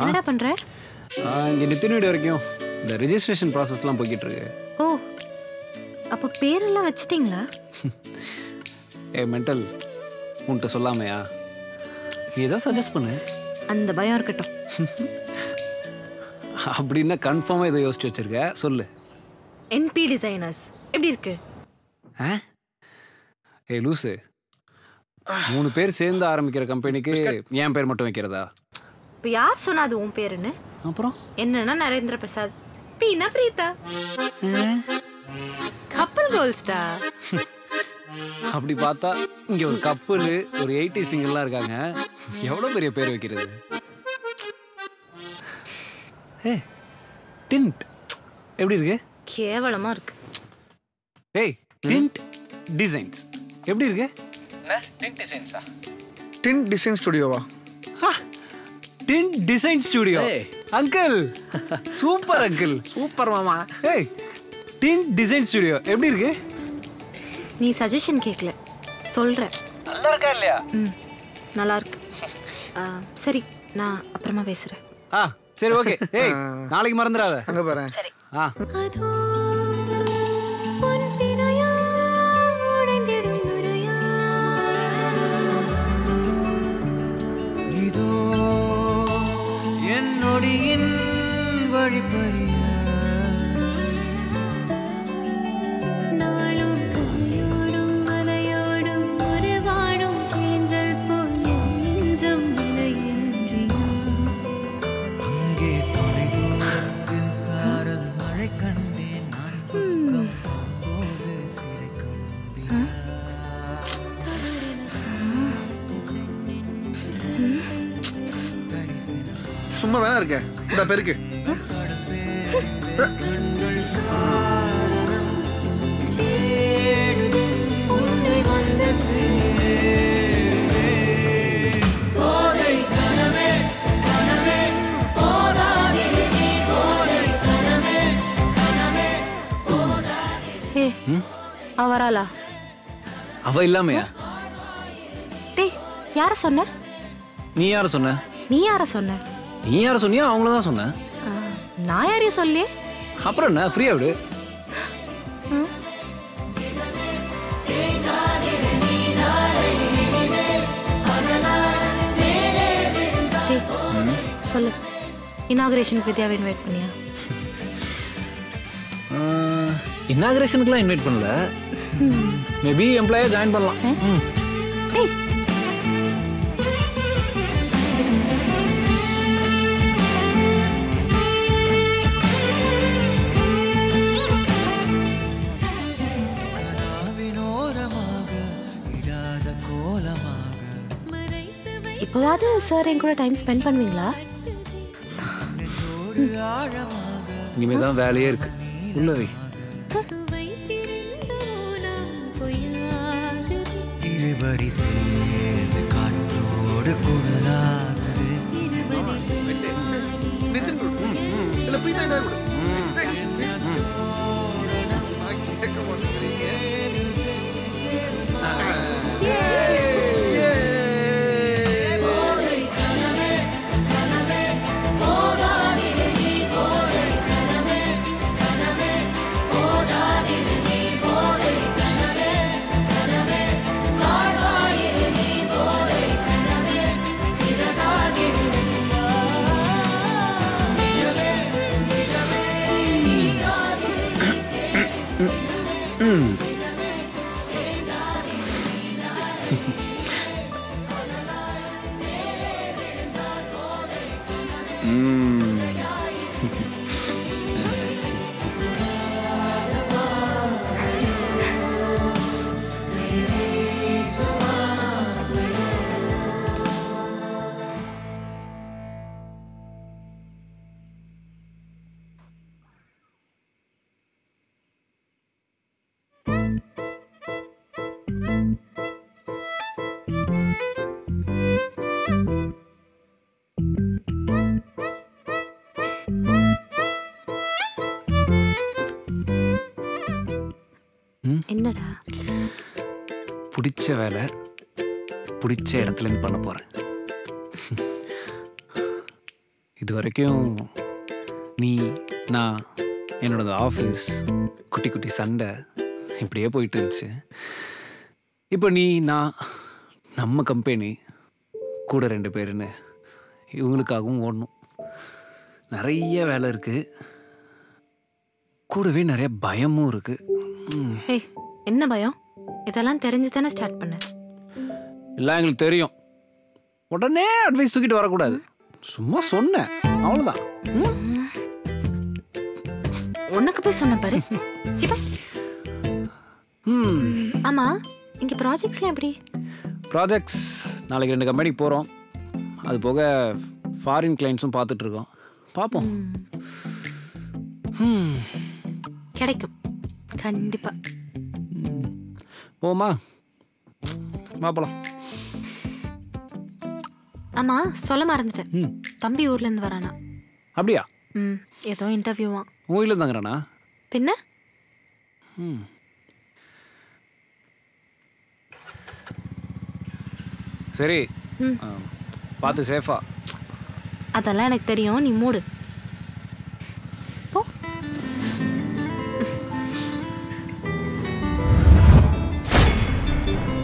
என்னடா பண்ற இங்கே நித்தின் வீடு வரைக்கும் இந்த ரெஜிஸ்ட்ரேஷன் ப்ராசஸ்லாம் போய்கிட்டு இருக்கு ஓ அப்போ பேரெல்லாம் வச்சிட்டீங்களா ஏ மென்டல் உன்கிட்ட சொல்லாமையா நீ எதாவது சஜஸ்ட் பண்ணு அந்த பயம் இருக்கட்டும் அப்படின்னா கன்ஃபார்மாக இதை யோசிச்சு வச்சிருக்க சொல்லு என்பி டிசைனர்ஸ் எப்படி இருக்கு ஆ ஏய் லூசு மூணு பேர் சேர்ந்து ஆரம்பிக்கிற கம்பெனிக்கு என் பேர் மட்டும் வைக்கிறதா இப்போ யார் சொன்னா அது உன் பேருன்னு அப்புறம் என்னன்னா நரேந்திர பிரசாத் பீனா பிரீதா கப்பல் கோல்ஸ்டா அப்படி பார்த்தா இங்க ஒரு கப்பல் ஒரு எயிட்டி சிங்கிள்லாம் இருக்காங்க எவ்வளவு பெரிய பேர் வைக்கிறது ஏ டிண்ட் எப்படி இருக்கு கேவலமா இருக்கு ஏய் டிண்ட் டிசைன்ஸ் எப்படி இருக்கு டின் டிசைன் ஸ்டுடியோவா tint design studio uncle super uncle super மாமா ஏய் டிண்ட் டிசைன் ஸ்டுடியோ எப்படி இருக்கு நீ சஜஷன் கேட்கல சொல்றேன் நல்லா இருக்கா இல்லையா ம் நல்லா இருக்கு ஆ, சரி நான் அப்புறமா பேசுறேன் ஆ சரி ஓகே ஏய் நாளைக்கு மறந்துடாத அங்க பாரு ஆ இதோ என்னொடியின் வழிபறிய நாளும் கரையோடும் மலையோடும் ஒரு வாடும் கிழிஞ்சல் போல் என் நெஞ்சம் விலையின்றியா அங்கே தொலைதூரத்தில் சாரல் மழை கண்டேன் நான் பக்கம் போது சிறை கம்பியா சும்மா தானே இருக்க இந்த பெருக்கு உன்னை வந்து சேருவே. போதை கனவே கனவே போதாதிரு நீ போதை கனவே கனவே ஏ அவ வராளா அவ இல்லாமையா டேய் யார சொன்ன நீ யார சொன்ன நீ யார சொன்ன நீ யார சொன்னியோ அவங்கள தான் சொன்னேன் ஆ, நான் யாரையும் சொல்லியே அப்புறம் என்ன ஃப்ரீயா விடு டேய் சொல்லு இனாகுரேஷனுக்கு வித்யாவை இன்வைட் பண்ணியா இன்னாகிரேஷனுக்குலாம் இன்வைட் பண்ணல மேபி எம்ப்ளாயா ஜாயின் பண்ணலாம் ம். டேய் கனாவினோரமாக இடாத கோலமாக இப்போவாது சார் என் கூட டைம் ஸ்பெண்ட் பண்ணுவீங்களா நெஞ்சோடு ஆழமாக இனிமே தான் வேலையே இருக்கு உள்ளவை இருவரி சேர்ந்து காற்றோடு குரலாகுது நிதின் கொடு. இல்ல பிரீதா என்ன கொடு. டேய், டேய். நான் கேட்க மாட்டேங்கிறீங்க. என்னடா பிடிச்ச வேலை பிடிச்ச இடத்துல இருந்து பண்ண போறேன் இது வரைக்கும் நீ நான் என்னோட ஆஃபீஸ் குட்டி குட்டி சண்டை இப்படியே போயிட்டு இருந்துச்சு இப்போ நீ நான் நம்ம கம்பெனி கூட ரெண்டு பேருன்னு இவங்களுக்காகவும் ஓடணும் நிறைய வேலை இருக்குது கூடவே நிறைய பயமும் இருக்குது ஏய் என்ன பயம் இதெல்லாம் தெரிஞ்சு தானே ஸ்டார்ட் பண்ண எல்லாம் எங்களுக்கு தெரியும் உடனே அட்வைஸ் தூக்கிட்டு வரக்கூடாது சும்மா சொன்னேன் அவ்வளோதான் உனக்கு போய் சொன்ன பாரு சிப்பா ம் ஆமா இங்க ப்ராஜெக்ட்ஸ்லாம் எப்படி ப்ராஜெக்ட்ஸ் நாளைக்கு ரெண்டு கம்பெனிக்கு போகிறோம் அது போக ஃபாரின் கிளைண்ட்ஸும் பார்த்துட்ருக்கோம் பார்ப்போம் கிடைக்கும் கண்டிப்பா போமா பார்ப்பலாம் ஆமா சொல்ல மறந்துட்டேன் ம் தம்பி ஊர்ல இருந்து வரானா அப்படியா ம் ஏதோ இன்டர்வியூவா உன் வீட்டில் தாங்கிறானா பின்ன ம் சரி ம். ஆ, பார்த்து சேஃபா அதெல்லாம் எனக்கு தெரியும் நீ மூடு